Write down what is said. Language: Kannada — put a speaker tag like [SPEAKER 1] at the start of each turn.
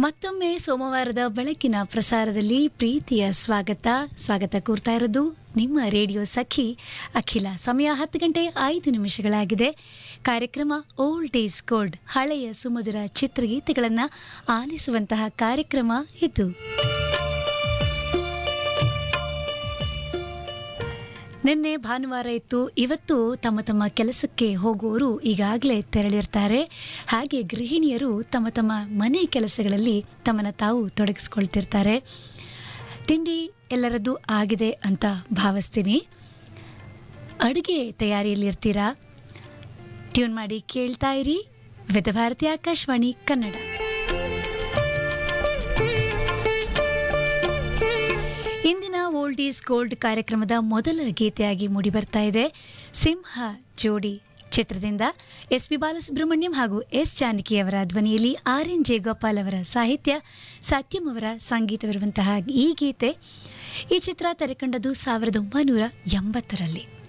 [SPEAKER 1] ಮತ್ತೊಮ್ಮೆ ಸೋಮವಾರದ ಬೆಳಕಿನ ಪ್ರಸಾರದಲ್ಲಿ ಪ್ರೀತಿಯ ಸ್ವಾಗತ ಸ್ವಾಗತ ಕೋರ್ತಾ ಇರೋದು ನಿಮ್ಮ ರೇಡಿಯೋ ಸಖಿ ಅಖಿಲ ಸಮಯ ಹತ್ತು ಗಂಟೆ ಐದು ನಿಮಿಷಗಳಾಗಿದೆ ಕಾರ್ಯಕ್ರಮ ಓಲ್ಡ್ ಈಸ್ ಗೋಲ್ಡ್ ಹಳೆಯ ಸುಮಧುರ ಚಿತ್ರಗೀತೆಗಳನ್ನು ಆಲಿಸುವಂತಹ ಕಾರ್ಯಕ್ರಮ ಇದು ನಿನ್ನೆ ಭಾನುವಾರ ಇತ್ತು ಇವತ್ತು ತಮ್ಮ ತಮ್ಮ ಕೆಲಸಕ್ಕೆ ಹೋಗುವವರು ಈಗಾಗಲೇ ತೆರಳಿರ್ತಾರೆ ಹಾಗೆ ಗೃಹಿಣಿಯರು ತಮ್ಮ ತಮ್ಮ ಮನೆ ಕೆಲಸಗಳಲ್ಲಿ ತಮ್ಮನ್ನು ತಾವು ತೊಡಗಿಸ್ಕೊಳ್ತಿರ್ತಾರೆ ತಿಂಡಿ ಎಲ್ಲರದ್ದು ಆಗಿದೆ ಅಂತ ಭಾವಿಸ್ತೀನಿ ಅಡುಗೆ ತಯಾರಿಯಲ್ಲಿರ್ತೀರಾ ಟ್ಯೂನ್ ಮಾಡಿ ಕೇಳ್ತಾ ಇರಿ ವಿಧಭಾರತಿ ಆಕಾಶವಾಣಿ ಕನ್ನಡ ಇಂದಿನ ಓಲ್ಡ್ ಈಸ್ ಗೋಲ್ಡ್ ಕಾರ್ಯಕ್ರಮದ ಮೊದಲ ಗೀತೆಯಾಗಿ ಮೂಡಿಬರ್ತಾ ಇದೆ ಸಿಂಹ ಜೋಡಿ ಚಿತ್ರದಿಂದ ಎಸ್ ಪಿ ಬಾಲಸುಬ್ರಹ್ಮಣ್ಯಂ ಹಾಗೂ ಎಸ್ ಜಾನಕಿಯವರ ಧ್ವನಿಯಲ್ಲಿ ಆರ್ ಎನ್ ಜೇಗೋಪಾಲ್ ಅವರ ಸಾಹಿತ್ಯ ಸತ್ಯಂ ಅವರ ಸಂಗೀತವಿರುವಂತಹ ಈ ಗೀತೆ ಈ ಚಿತ್ರ ತೆರೆಕಂಡದು ಸಾವಿರದ ಒಂಬೈನೂರ ಎಂಬತ್ತರಲ್ಲಿ